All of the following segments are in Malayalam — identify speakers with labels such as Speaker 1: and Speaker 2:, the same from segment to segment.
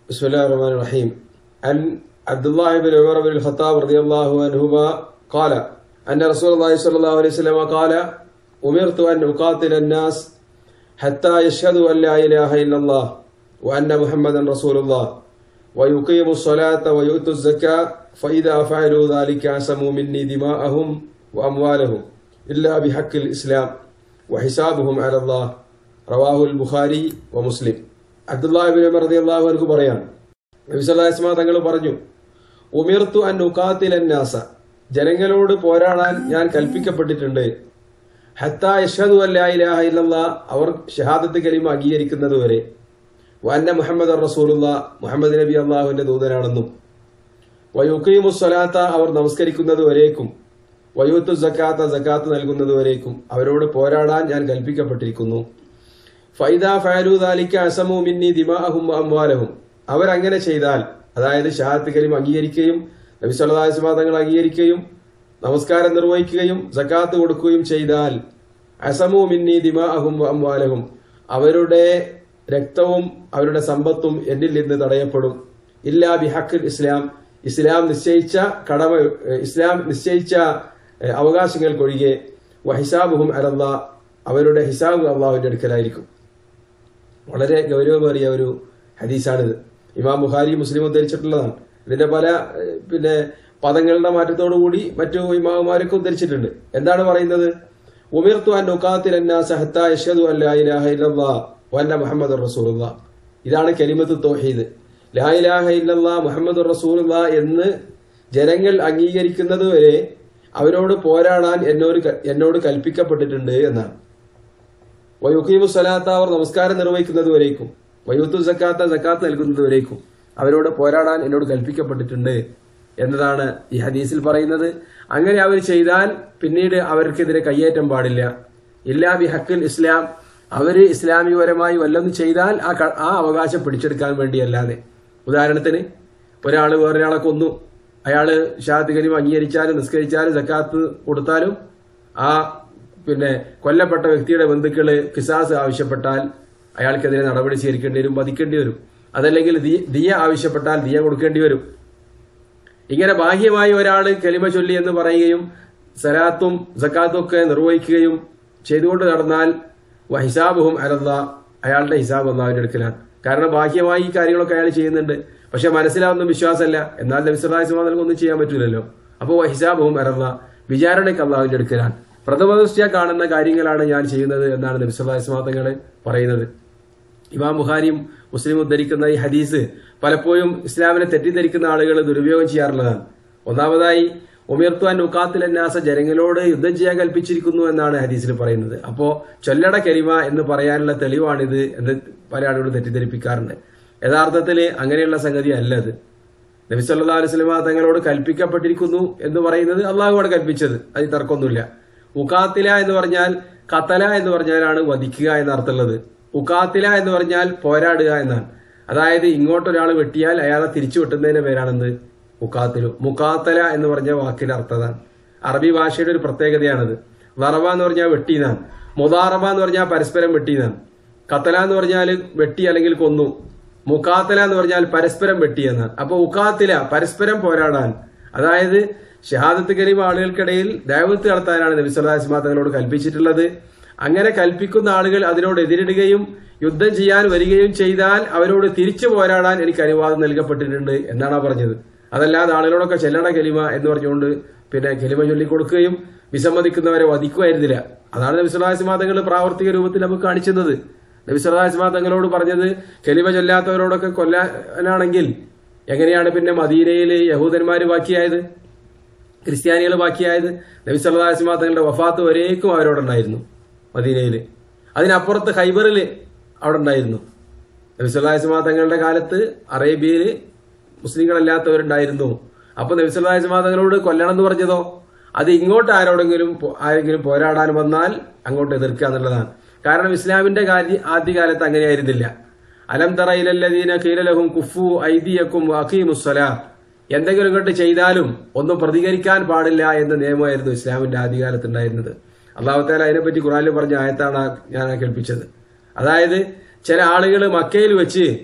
Speaker 1: بسم الله الرحمن الرحيم عن عبد الله بن عمر بن الخطاب رضي الله عنهما قال أن رسول الله صلى الله عليه وسلم قال أمرت أن أقاتل الناس حتى يشهدوا أن لا إله إلا الله وأن محمدا رسول الله ويقيموا الصلاة ويؤتوا الزكاة فإذا فعلوا ذلك عصموا مني دماءهم وأموالهم إلا بحق الإسلام وحسابهم على الله റവാഹു ബുഖാരി വ മുസ്ലിം അബ്ദുല്ലാഹിബിൻ ഉമർ റളിയല്ലാഹു അൻഹു പറയാണ് നബി സല്ലല്ലാഹു അലൈഹി വസല്ലം തങ്ങൾ പറഞ്ഞു ഉമിർത്തു അൻ ഉഖാതിൽ അന്നാസ ജനങ്ങളോട് പോരാടാൻ ഞാൻ കൽപ്പിക്കപ്പെട്ടിട്ടുണ്ട് ഹത്താ യഷ്ഹദു അല്ലാ ഇലാഹ ഇല്ലല്ലാ അവർ ഷഹാദത്ത് കലിമ അംഗീകരിക്കുന്നത് വരെ വന്ന മുഹമ്മദ് റസൂലുള്ള മുഹമ്മദ് നബി അള്ളാഹുവിന്റെ ദൂതനാണെന്നും വയുക്കീമു സ്വലാത്ത അവർ നമസ്കരിക്കുന്നത് വരേക്കും വയൂത്തു സക്കാത്ത സക്കാത്ത് നൽകുന്നത് വരേക്കും അവരോട് പോരാടാൻ ഞാൻ കൽപ്പിക്കപ്പെട്ടിരിക്കുന്നു ഫൈദ ഫാലു ദാലിക്ക അസമു മിന്നി ദിമാഅഹും അംവാലഹും അവരങ്ങനെ ചെയ്താൽ അതായത് ഷഹാദത്ത് കലിം അംഗീകരിക്കുകയും നബി സല്ലല്ലാഹു അലൈഹി വസല്ലം തങ്ങൾ അംഗീകരിക്കുകയും നമസ്കാരം നിർവഹിക്കുകയും സക്കാത്ത് കൊടുക്കുകയും ചെയ്താൽ അസമു മിന്നി ദിമാഅഹും അംവാലഹും അവരുടെ രക്തവും അവരുടെ സമ്പത്തും എന്നിൽ നിന്ന് തടയപ്പെടും ഇല്ലാ ബിഹഖിൽ ഇസ്ലാം ഇസ്ലാം നിശ്ചയിച്ച കടമ ഇസ്ലാം നിശ്ചയിച്ച ഏഹ്, അവകാശങ്ങൾക്കൊഴികെ വഹിസാബുഹും അലല്ല അവരുടെ ഹിസാബ് അള്ളാഹുവിന്റെ അടുക്കലായിരിക്കും വളരെ ഗൗരവമേറിയ ഒരു ഹദീസാണിത് ഇമാം ബുഖാരി മുസ്ലിം ഉദ്ധരിച്ചിട്ടുള്ളതാണ് ഇതിന്റെ പല ഏഹ്, പിന്നെ പദങ്ങളുടെ മാറ്റത്തോടുകൂടി മറ്റു ഇമാമുമാരൊക്കെ ഉദ്ധരിച്ചിട്ടുണ്ട് എന്താണ് പറയുന്നത് ഉമിർത്തു അൻ ഉഖാത്തിൽ അന്നാസ ഹത്താ യഷ്ഹദു അൻ ലാ ഇലാഹ ഇല്ലല്ലാഹ് വന്ന മുഹമ്മദ് റസൂലുള്ളാഹ് ഇതാണ് കലിമത്ത് തൗഹീദ് ലാ ഇലാഹ ഇല്ലല്ലാഹ് മുഹമ്മദ് റസൂലുള്ളാഹ് എന്ന് ജനങ്ങൾ അംഗീകരിക്കുന്നത് വരെ അവരോട് പോരാടാൻ എന്നോട് ക- എന്നോട് കൽപ്പിക്കപ്പെട്ടിട്ടുണ്ട് എന്നാണ് വയുക്കീമു സ്വലാത്ത അവർ നമസ്കാരം നിർവഹിക്കുന്നത് വരേക്കും വയൂത്തു സക്കാത്ത സക്കാത്ത് നൽകുന്നത് വരേക്കും അവരോട് പോരാടാൻ എന്നോട് കൽപ്പിക്കപ്പെട്ടിട്ടുണ്ട് എന്നതാണ് ഈ ഹദീസിൽ പറയുന്നത് അങ്ങനെ അവർ ചെയ്താൽ പിന്നീട് അവർക്കെതിരെ കയ്യേറ്റം പാടില്ല ഇല്ലാ ബി ഹക്കിൽ ഇസ്ലാം അവര് ഇസ്ലാമികപരമായി വല്ലതും ചെയ്താൽ ആ ക- ആ അവകാശം പിടിച്ചെടുക്കാൻ വേണ്ടിയല്ലാതെ ഉദാഹരണത്തിന് ഒരാൾ വേറൊരാളെ കൊന്നു അയാള് ഷാദ് കരീം അംഗീകരിച്ചാലും നിസ്കരിച്ചാലും സക്കാത്ത് കൊടുത്താലും ആ പിന്നെ കൊല്ലപ്പെട്ട വ്യക്തിയുടെ ബന്ധുക്കള് കിസാസ് ആവശ്യപ്പെട്ടാൽ അയാൾക്കെതിരെ നടപടി സ്വീകരിക്കേണ്ടി വരും വധിക്കേണ്ടി വരും അതല്ലെങ്കിൽ ദി- ദിയ ആവശ്യപ്പെട്ടാൽ ദിയ കൊടുക്കേണ്ടി വരും ഇങ്ങനെ ബാഹ്യമായി ഒരാൾ കലിമ ചൊല്ലി എന്ന് പറയുകയും സലാത്തും സക്കാത്തും ഒക്കെ നിർവഹിക്കുകയും ചെയ്തുകൊണ്ട് നടന്നാൽ ഹിസാബുഹും അലല്ല അയാളുടെ ഹിസാബ് അള്ളാഹുവിന്റെ അടുക്കലാണ് കാരണം ബാഹ്യമായി ഈ കാര്യങ്ങളൊക്കെ അയാൾ ചെയ്യുന്നുണ്ട് പക്ഷെ മനസ്സിലാവുന്ന വിശ്വാസമല്ല എന്നാൽ നബിസ്വലാസ്മാ ഒന്നും ചെയ്യാൻ പറ്റൂലല്ലോ അപ്പോൾ ഹിസാബുഹും അലല്ല വിചാരണയ്ക്ക് അള്ളാഹുവിന്റെ അടുക്കലാണ് പ്രഥമദൃഷ്ട്യ കാണുന്ന കാര്യങ്ങളാണ് ഞാൻ ചെയ്യുന്നത് എന്നാണ് നബിസ്വലാസ്മാ തങ്ങൾ പറയുന്നത് ഇമാം ബുഖാരിയും മുസ്ലിം ഉദ്ധരിക്കുന്ന ഈ ഹദീസ് പലപ്പോഴും ഇസ്ലാമിനെ തെറ്റിദ്ധരിക്കുന്ന ആളുകൾ ദുരുപയോഗം ചെയ്യാറുള്ളതാണ് ഒന്നാമതായി ഉമിർത്തുവാൻ ഉക്കാത്തിൽ അന്നാസ ജനങ്ങളോട് യുദ്ധം ചെയ്യാൻ കൽപ്പിച്ചിരിക്കുന്നു എന്നാണ് ഹദീസിൽ പറയുന്നത് അപ്പോ ചൊല്ലട കരിമ എന്ന് പറയാനുള്ള തെളിവാണിത് എന്ന് പല ആളുകളും തെറ്റിദ്ധരിപ്പിക്കാറുണ്ട് യഥാർത്ഥത്തിൽ അങ്ങനെയുള്ള സംഗതി അല്ല അത് നബി സല്ലാ അലൈഹി സ്വലമ തങ്ങളോട് കൽപ്പിക്കപ്പെട്ടിരിക്കുന്നു എന്ന് പറയുന്നത് അള്ളാഹുവാണ് കൽപ്പിച്ചത് അതിൽ തർക്കമൊന്നുമില്ല ഉക്കാത്തില എന്ന് പറഞ്ഞാൽ കത്തല എന്ന് പറഞ്ഞാലാണ് വധിക്കുക എന്ന അർത്ഥമുള്ളത് ഉക്കാത്തില എന്ന് പറഞ്ഞാൽ പോരാടുക എന്നാണ് അതായത് ഇങ്ങോട്ടൊരാൾ വെട്ടിയാൽ അയാളെ തിരിച്ചു വെട്ടുന്നതിന്റെ പേരാണെന്ത് മുക്കാത്തിലു മുക്കാത്തല എന്ന് പറഞ്ഞ വാക്കിന്റെ അർത്ഥതാണ് അറബി ഭാഷയുടെ ഒരു പ്രത്യേകതയാണത് ലറബ എന്ന് പറഞ്ഞാൽ വെട്ടിന്നാണ് മുതാറബ എന്ന് പറഞ്ഞാൽ പരസ്പരം വെട്ടിന്നാണ് കത്തല എന്ന് പറഞ്ഞാൽ വെട്ടി അല്ലെങ്കിൽ കൊന്നു മുക്കാത്തല എന്ന് പറഞ്ഞാൽ പരസ്പരം വെട്ടി എന്നാണ് അപ്പൊ ഉക്കാത്തില പരസ്പരം പോരാടാൻ അതായത് ഷഹാദത്ത് കരീം ആളുകൾക്കിടയിൽ ദൈവത്ത് നടത്താനാണ് നബി സല്ലാസ്മാ തങ്ങളോട് കൽപ്പിച്ചിട്ടുള്ളത് അങ്ങനെ കൽപ്പിക്കുന്ന ആളുകൾ അതിനോട് എതിരിടുകയും യുദ്ധം ചെയ്യാൻ വരികയും ചെയ്താൽ അവരോട് തിരിച്ചു പോരാടാൻ എനിക്ക് അനുവാദം നൽകപ്പെട്ടിട്ടുണ്ട് എന്നാണ് ആ പറഞ്ഞത് അതല്ലാതെ ആളുകളോടൊക്കെ ചെല്ലണ കലിമ എന്ന് പറഞ്ഞുകൊണ്ട് പിന്നെ കലിമ ചൊല്ലിക്കൊടുക്കുകയും വിസമ്മതിക്കുന്നവരെ വധിക്കുമായിരുന്നില്ല അതാണ് നബി സല്ലാസ്മാ തങ്ങൾ പ്രാവർത്തിക രൂപത്തിൽ നമുക്ക് കാണിച്ചത് നബി സല്ലാസ്മാ തങ്ങളോട് പറഞ്ഞത് കലിമ ചൊല്ലാത്തവരോടൊക്കെ കൊല്ലാനാണെങ്കിൽ എങ്ങനെയാണ് പിന്നെ മദീനയിൽ യഹൂദന്മാര് ബാക്കിയായത് ക്രിസ്ത്യാനികൾ ബാക്കിയായത് നബി സല്ലാസ്മാ തങ്ങളുടെ വഫാത്ത് വരേക്കും അവരോടുണ്ടായിരുന്നു മദീനയില് അതിനപ്പുറത്ത് ഹൈബറിൽ അവിടെ ഉണ്ടായിരുന്നു നബി സല്ലാസ്മാ തങ്ങളുടെ കാലത്ത് അറേബ്യയില് മുസ്ലിങ്ങളല്ലാത്തവരുണ്ടായിരുന്നു അപ്പൊ നബി സല്ലാസ്മാ തങ്ങളോട് കൊല്ലണം എന്ന് പറഞ്ഞതോ അത് ഇങ്ങോട്ട് ആരോടെങ്കിലും പോ- ആരെങ്കിലും പോരാടാൻ വന്നാൽ അങ്ങോട്ട് എതിർക്കുക എന്നുള്ളതാണ് കാരണം ഇസ്ലാമിന്റെ കാര്യ ആദ്യകാലത്ത് അങ്ങനെയായിരുന്നില്ല അലം തറയിലല്ലദീന കീലലഹും കുഫു ഐദിയക്കും അഖീമുസ്സലാ എന്തെങ്കിലും ഇങ്ങോട്ട് ചെയ്താലും ഒന്നും പ്രതികരിക്കാൻ പാടില്ല എന്ന നിയമമായിരുന്നു ഇസ്ലാമിന്റെ ആദ്യകാലത്ത് ഉണ്ടായിരുന്നത് അള്ളാഹുത്താല അതിനെപ്പറ്റി ഖുറാനിൽ പറഞ്ഞ ആയത്താണ് ആ- ഞാൻ ആ കേൾപ്പിച്ചത് അതായത് ചില ആളുകൾ മക്കയിൽ വെച്ച്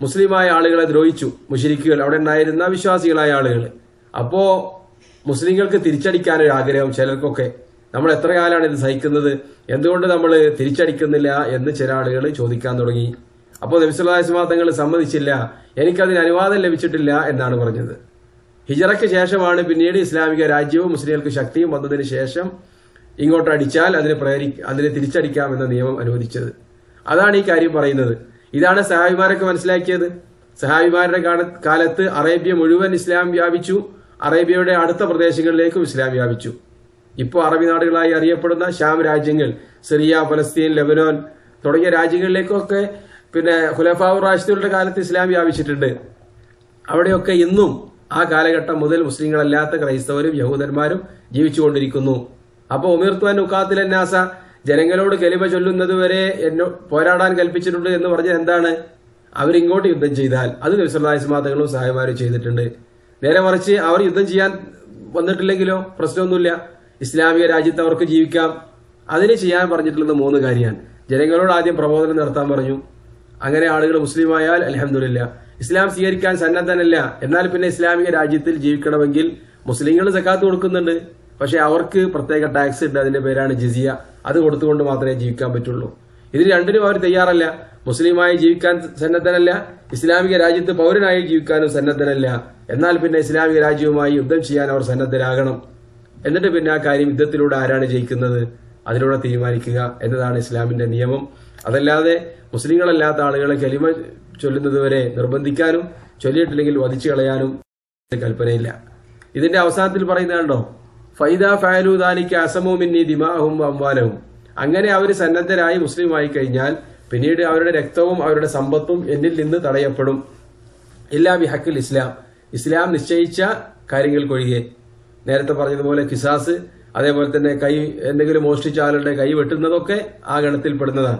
Speaker 1: മുസ്ലിമായ ആളുകളെ ദ്രോഹിച്ചു മുഷരിക്കുകൾ അവിടെ ഉണ്ടായിരുന്ന വിശ്വാസികളായ ആളുകൾ അപ്പോ മുസ്ലിങ്ങൾക്ക് തിരിച്ചടിക്കാൻ ഒരു ആഗ്രഹം ചിലർക്കൊക്കെ നമ്മൾ എത്ര കാലമാണ് ഇത് സഹിക്കുന്നത് എന്തുകൊണ്ട് നമ്മൾ തിരിച്ചടിക്കുന്നില്ല എന്ന് ചില ആളുകൾ ചോദിക്കാൻ തുടങ്ങി അപ്പോൾ നബിസ്വല്ലാസ്മാ തങ്ങൾ സമ്മതിച്ചില്ല എനിക്കതിന് അനുവാദം ലഭിച്ചിട്ടില്ല എന്നാണ് പറഞ്ഞത് ഹിജറയ്ക്ക് ശേഷമാണ് പിന്നീട് ഇസ്ലാമിക രാജ്യവും മുസ്ലിങ്ങൾക്ക് ശക്തിയും വന്നതിന് ശേഷം ഇങ്ങോട്ട് അടിച്ചാൽ അതിനെ പ്രേരി അതിനെ തിരിച്ചടിക്കാമെന്ന നിയമം അനുവദിച്ചത് അതാണ് ഈ കാര്യം പറയുന്നത് ഇതാണ് സഹാബിമാരൊക്കെ മനസ്സിലാക്കിയത് സഹാബിമാരുടെ കാല- കാലത്ത് അറേബ്യ മുഴുവൻ ഇസ്ലാം വ്യാപിച്ചു അറേബ്യയുടെ അടുത്ത പ്രദേശങ്ങളിലേക്കും ഇസ്ലാം വ്യാപിച്ചു ഇപ്പോൾ അറബി നാടുകളായി അറിയപ്പെടുന്ന ഷാം രാജ്യങ്ങൾ സിറിയ ഫലസ്തീൻ ലെബനോൻ തുടങ്ങിയ രാജ്യങ്ങളിലേക്കൊക്കെ പിന്നെ ഖുലഫാവു റാഷിദുകളുടെ കാലത്ത് ഇസ്ലാം വ്യാപിച്ചിട്ടുണ്ട് അവിടെയൊക്കെ ഇന്നും ആ കാലഘട്ടം മുതൽ മുസ്ലിങ്ങളല്ലാത്ത ക്രൈസ്തവരും യഹൂദന്മാരും ജീവിച്ചുകൊണ്ടിരിക്കുന്നു അപ്പൊ ഉമീർത്തുവാൻ ഉക്കാത്തിലന്നാസ ജനങ്ങളോട് കലിമ ചൊല്ലുന്നത് വരെ എന്നോ പോരാടാൻ കൽപ്പിച്ചിട്ടുണ്ട് എന്ന് പറഞ്ഞത് എന്താണ് അവരിങ്ങോട്ട് യുദ്ധം ചെയ്താൽ അത് നബിസ്വല്ലാസ്മാതകളും സഹായമാരും ചെയ്തിട്ടുണ്ട് നേരെ മറിച്ച് അവർ യുദ്ധം ചെയ്യാൻ വന്നിട്ടില്ലെങ്കിലോ പ്രശ്നമൊന്നുമില്ല ഇസ്ലാമിക രാജ്യത്ത് അവർക്ക് ജീവിക്കാം അതിന് ചെയ്യാൻ പറഞ്ഞിട്ടുള്ളത് മൂന്ന് കാര്യമാണ് ജനങ്ങളോട് ആദ്യം പ്രബോധനം നടത്താൻ പറഞ്ഞു അങ്ങനെ ആളുകൾ മുസ്ലിമായാൽ അലഹമില്ല ഇസ്ലാം സ്വീകരിക്കാൻ സന്നദ്ധനല്ല എന്നാൽ പിന്നെ ഇസ്ലാമിക രാജ്യത്തിൽ ജീവിക്കണമെങ്കിൽ മുസ്ലിങ്ങൾ സക്കാത്ത് കൊടുക്കുന്നുണ്ട് പക്ഷെ അവർക്ക് പ്രത്യേക ടാക്സ് ഉണ്ട് അതിന്റെ പേരാണ് ജിസിയ അത് കൊടുത്തുകൊണ്ട് മാത്രമേ ജീവിക്കാൻ പറ്റുള്ളൂ ഇതിന് രണ്ടിനും അവർ തയ്യാറല്ല മുസ്ലിമായി ജീവിക്കാൻ സന്നദ്ധനല്ല ഇസ്ലാമിക രാജ്യത്ത് പൗരനായി ജീവിക്കാനും സന്നദ്ധനല്ല എന്നാൽ പിന്നെ ഇസ്ലാമിക രാജ്യവുമായി യുദ്ധം ചെയ്യാൻ അവർ സന്നദ്ധരാകണം എന്നിട്ട് പിന്നെ ആ കാര്യം യുദ്ധത്തിലൂടെ ആരാണ് ജയിക്കുന്നത് അതിലൂടെ തീരുമാനിക്കുക എന്നതാണ് ഇസ്ലാമിന്റെ നിയമം അതല്ലാതെ മുസ്ലിങ്ങളല്ലാത്ത ആളുകളെ കലിമ ചൊല്ലുന്നത് വരെ നിർബന്ധിക്കാനും ചൊല്ലിയിട്ടില്ലെങ്കിൽ വധിച്ചു കളയാനും കൽപ്പനയില്ല ഇതിന്റെ അവസാനത്തിൽ പറയുന്നത് കണ്ടോ ഫൈദ ഫാലു ദാലിക്ക് അസമോമിന്നി ദിമാഹും അമ്പാലവും അങ്ങനെ അവർ സന്നദ്ധരായി മുസ്ലിമായി കഴിഞ്ഞാൽ പിന്നീട് അവരുടെ രക്തവും അവരുടെ സമ്പത്തും എന്നിൽ നിന്ന് തടയപ്പെടും ഇല്ലാ ബി ഹക്കിൽ ഇസ്ലാം ഇസ്ലാം നിശ്ചയിച്ച കാര്യങ്ങൾക്കൊഴികെ നേരത്തെ പറഞ്ഞതുപോലെ കിസാസ് അതേപോലെ തന്നെ കൈ എന്തെങ്കിലും മോഷ്ടിച്ച ആളുടെ കൈ വെട്ടുന്നതൊക്കെ ആ ഗണത്തിൽപ്പെടുന്നതാണ്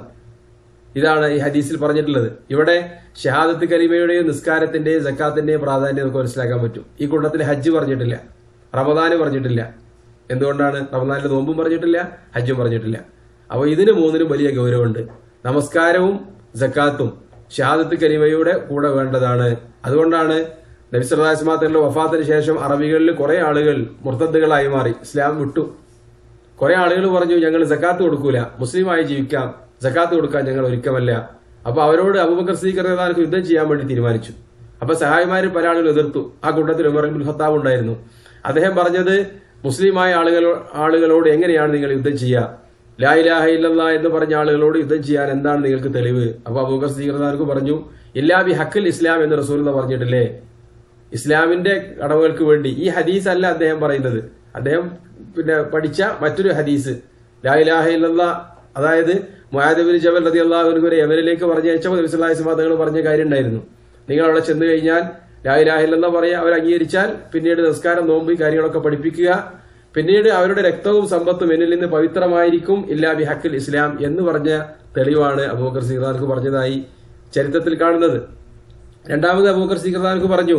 Speaker 1: ഇതാണ് ഈ ഹദീസിൽ പറഞ്ഞിട്ടുള്ളത് ഇവിടെ ഷഹാദത്ത് കലിമയുടെയും നിസ്കാരത്തിന്റെയും സക്കാത്തിന്റെയും പ്രാധാന്യം നമുക്ക് മനസ്സിലാക്കാൻ പറ്റും ഈ കൂട്ടത്തിൽ ഹജ്ജ് പറഞ്ഞിട്ടില്ല റമദാന് പറഞ്ഞിട്ടില്ല എന്തുകൊണ്ടാണ് റമദാനിലെ നോമ്പും പറഞ്ഞിട്ടില്ല ഹജ്ജും പറഞ്ഞിട്ടില്ല അപ്പോൾ ഇതിന് മൂന്നിനും വലിയ ഗൗരവമുണ്ട് നമസ്കാരവും സക്കാത്തും ഷഹാദത്ത് കലിമയുടെ കൂടെ വേണ്ടതാണ് അതുകൊണ്ടാണ് നബിസ്വലാസ്മാത്തിന്റെ വഫാത്തിന് ശേഷം അറബികളിൽ കുറെ ആളുകൾ മുർത്തദ്ദുകളായി മാറി ഇസ്ലാം വിട്ടു കുറെ ആളുകൾ പറഞ്ഞു ഞങ്ങൾ സക്കാത്ത് കൊടുക്കൂല മുസ്ലിമായി ജീവിക്കാം സക്കാത്ത് കൊടുക്കാൻ ഞങ്ങൾ ഒരുക്കമല്ല അപ്പൊ അവരോട് അബൂബക്കർ സീഖർദാനക്ക് യുദ്ധം ചെയ്യാൻ വേണ്ടി തീരുമാനിച്ചു അപ്പൊ സഹായിമാര് പല ആളുകൾ എതിർത്തു ആ കൂട്ടത്തിൽ ഉമർ ഇബ്നുൽ ഖത്താബ് ഉണ്ടായിരുന്നു അദ്ദേഹം പറഞ്ഞത് മുസ്ലിമായ ആളുകൾ ആളുകളോട് എങ്ങനെയാണ് നിങ്ങൾ യുദ്ധം ചെയ്യുക ലാ ഇലാഹ ഇല്ലല്ലാ എന്ന് പറഞ്ഞ ആളുകളോട് യുദ്ധം ചെയ്യാൻ എന്താണ് നിങ്ങൾക്ക് തെളിവ് അപ്പൊ അബൂബക്കർ സീഖർദാനക്ക് പറഞ്ഞു ഇല്ലാ ബി ഹക്കിൽ ഇസ്ലാം എന്ന് റസൂൽ പറഞ്ഞിട്ടില്ലേ ഇസ്ലാമിന്റെ കടമകൾക്ക് വേണ്ടി ഈ ഹദീസ് അല്ല അദ്ദേഹം പറയുന്നത് അദ്ദേഹം പിന്നെ പഠിച്ച മറ്റൊരു ഹദീസ് ലാ ഇലാഹ ഇല്ലല്ലാ അതായത് മുഹാദബിൻ ജബൽ റതി അള്ളാഹുവിനെ യമനിലേക്ക് പറഞ്ഞയച്ചപ്പോൾ നബിസ്വല്ലാഹി തങ്ങൾ പറഞ്ഞ കാര്യം ഉണ്ടായിരുന്നു നിങ്ങൾ അവിടെ ചെന്ന് കഴിഞ്ഞാൽ ലാ ഇലാഹ ഇല്ലല്ലാ പറയാ അവർ അംഗീകരിച്ചാൽ പിന്നീട് നിസ്കാരം നോമ്പ് ഈ കാര്യങ്ങളൊക്കെ പഠിപ്പിക്കുക പിന്നീട് അവരുടെ രക്തവും സമ്പത്തും എന്നിൽ നിന്ന് പവിത്രമായിരിക്കും ഇല്ലാ ബി ഹക്കിൽ ഇസ്ലാം എന്ന് പറഞ്ഞ തെളിവാണ് അബൂബക്കർ സീഖാർക്ക് പറഞ്ഞതായി ചരിത്രത്തിൽ കാണുന്നത് രണ്ടാമത് അബൂബക്കർ സീഖാർക്ക് പറഞ്ഞു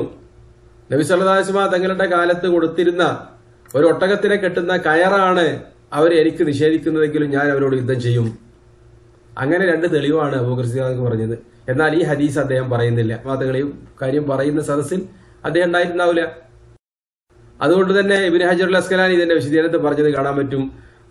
Speaker 1: നബി സല്ലാസ്മ തങ്ങളുടെ കാലത്ത് കൊടുത്തിരുന്ന ഒരു ഒട്ടകത്തിനെ കെട്ടുന്ന കയറാണ് അവർ എനിക്ക് നിഷേധിക്കുന്നതെങ്കിലും ഞാൻ അവരോട് യുദ്ധം ചെയ്യും അങ്ങനെ രണ്ട് തെളിവാണ് അബൂബക്കർ സീഖാർക്ക് പറഞ്ഞത് എന്നാൽ ഈ ഹദീസ് അദ്ദേഹം പറയുന്നില്ല വാദങ്ങൾ ഈ കാര്യം പറയുന്ന സദസ്സിൽ അദ്ദേഹം ഉണ്ടായിട്ടുണ്ടാവില്ല അതുകൊണ്ട് തന്നെ ഇബിൻ ഹജർ അസ്കലാനി ഇതിന്റെ വിശദീകരണത്തിൽ പറഞ്ഞത് കാണാൻ പറ്റും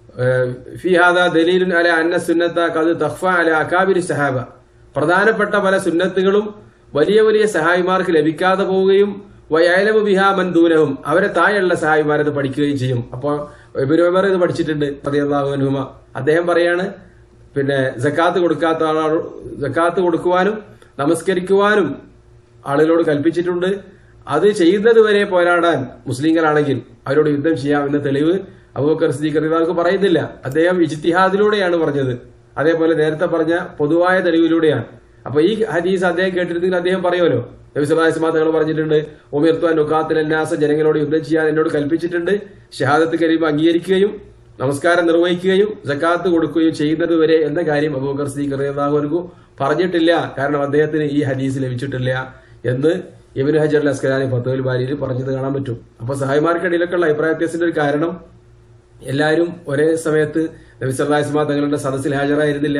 Speaker 1: ഫിഹാദ ദലീലുൻ അല അന്ന സുന്നത്ത കത് തഖ്ഫ അല അകാബിരി സഹാബ പ്രധാനപ്പെട്ട പല സുന്നത്തുകളും വലിയ വലിയ സഹായിമാർക്ക് ലഭിക്കാതെ പോവുകയും വയലമു ബിഹാ മൻദൂനവും അവരെ താഴെയുള്ള സഹായിമാരത് പഠിക്കുകയും ചെയ്യും അപ്പോൾ ഇബിനുമർ ഇത് പഠിച്ചിട്ടുണ്ട് പതിയല്ലാഹുനുമ അദ്ദേഹം പറയാണ് പിന്നെ ജക്കാത്ത് കൊടുക്കാത്ത ആളോട് ജക്കാത്ത് കൊടുക്കുവാനും നമസ്കരിക്കുവാനും ആളുകളോട് കൽപ്പിച്ചിട്ടുണ്ട് അത് ചെയ്യുന്നത് വരെ പോരാടാൻ മുസ്ലിങ്ങളാണെങ്കിൽ അവരോട് യുദ്ധം ചെയ്യാം എന്ന തെളിവ് അബൂബക്കർ സിദ്ദീഖ് പറയുന്നില്ല അദ്ദേഹം ഇജ്തിഹാദിലൂടെയാണ് പറഞ്ഞത് അതേപോലെ നേരത്തെ പറഞ്ഞ പൊതുവായ തെളിവിലൂടെയാണ് അപ്പൊ ഈ ഹദീസ് അദ്ദേഹം കേട്ടിരുന്നെങ്കിൽ അദ്ദേഹം പറയുമല്ലോ നബിസ്വലാസ്മാ തങ്ങൾ പറഞ്ഞിട്ടുണ്ട് ഉമിർത്തുവാൻ നുക്കാത്തിൽ അന്നാസ ജനങ്ങളോട് യുദ്ധം ചെയ്യാൻ എന്നോട് കൽപ്പിച്ചിട്ടുണ്ട് ഷഹാദത്ത് കരീം അംഗീകരിക്കുകയും നമസ്കാരം നിർവഹിക്കുകയും ജക്കാത്ത് കൊടുക്കുകയും ചെയ്യുന്നത് വരെ എന്ന കാര്യം അബൂബക്കർ സിദ്ദീഖ് റളിയല്ലാഹു പറഞ്ഞിട്ടില്ല കാരണം അദ്ദേഹത്തിന് ഈ ഹദീസ് ലഭിച്ചിട്ടില്ല എന്ന് ഇബിൻ ഹജർ അസ്കലാനി ഫത്തുൽ ബാരിയിൽ പറഞ്ഞത് കാണാൻ പറ്റും അപ്പൊ സഹായിമാർക്കിടയിലൊക്കെയുള്ള അഭിപ്രായ വ്യത്യാസത്തിന്റെ ഒരു കാരണം എല്ലാവരും ഒരേ സമയത്ത് നബി സല്ലാസ്മാ തങ്ങളുടെ സദസ്സിൽ ഹാജരായിരുന്നില്ല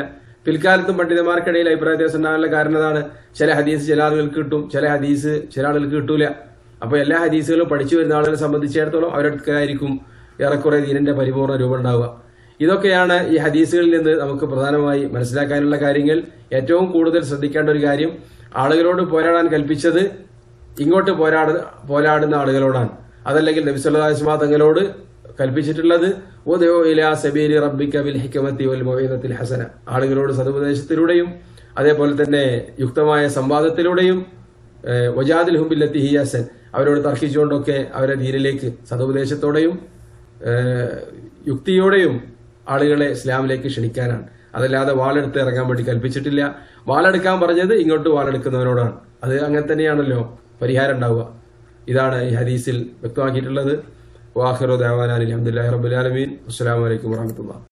Speaker 1: പിൽക്കാലത്തും പണ്ഡിതന്മാർക്കിടയിൽ അഭിപ്രായ വ്യത്യാസം ഉണ്ടാകാനുള്ള കാരണം എന്താണ് ചില ഹദീസ് ചില ആളുകൾക്ക് കിട്ടും ചില ഹദീസ് ചില ആളുകൾക്ക് കിട്ടൂല അപ്പൊ എല്ലാ ഹദീസുകളും പഠിച്ചു വരുന്ന ആളുകളെ സംബന്ധിച്ചിടത്തോളം അവരടുക്കായിരിക്കും ഏറെക്കുറെ ദീനിന്റെ പരിപൂർണ്ണ രൂപം ഉണ്ടാവുക ഇതൊക്കെയാണ് ഈ ഹദീസുകളിൽ നിന്ന് നമുക്ക് പ്രധാനമായി മനസ്സിലാക്കാനുള്ള കാര്യങ്ങൾ ഏറ്റവും കൂടുതൽ ശ്രദ്ധിക്കേണ്ട ഒരു കാര്യം ആളുകളോട് പോരാടാൻ കൽപ്പിച്ചത് ഇങ്ങോട്ട് പോരാട പോരാടുന്ന ആളുകളോടാണ് അതല്ലെങ്കിൽ നബിസ്വല്ലാസ്മാ തങ്ങളോട് കൽപ്പിച്ചിട്ടുള്ളത് ഓദയോ ഇലാ സബീരി റബ്ബിക ബിൽ ഹിക്കമത്തി വൽ മൊയ്നത്തിൽ ഹസന ആളുകളോട് സതുപദേശത്തിലൂടെയും അതേപോലെ തന്നെ യുക്തമായ സംവാദത്തിലൂടെയും വജാദിൽ ഹുബില്ലത്തി ഹിയാസൻ അവരോട് തർക്കിച്ചുകൊണ്ടൊക്കെ അവരെ ദീനിലേക്ക് സതുപദേശത്തോടെയും ഏഹ്, യുക്തിയോടെയും ആളുകളെ ഇസ്ലാമിലേക്ക് ക്ഷണിക്കാനാണ് അതല്ലാതെ വാളെടുത്ത് ഇറങ്ങാൻ വേണ്ടി കൽപ്പിച്ചിട്ടില്ല വാളെടുക്കാൻ പറഞ്ഞത് ഇങ്ങോട്ട് വാളെടുക്കുന്നവരോടാണ് അത് അങ്ങനെ തന്നെയാണല്ലോ പരിഹാരം ഉണ്ടാവുക ഇതാണ് ഈ ഹദീസിൽ വ്യക്തമാക്കിയിട്ടുള്ളത് വാഹിറു ദേവാനാലി അഹമ്മദില്ലാഹി റബുലാലമീൻ അസ്സാം വലൈക്കും വാഹമത്തുള്ള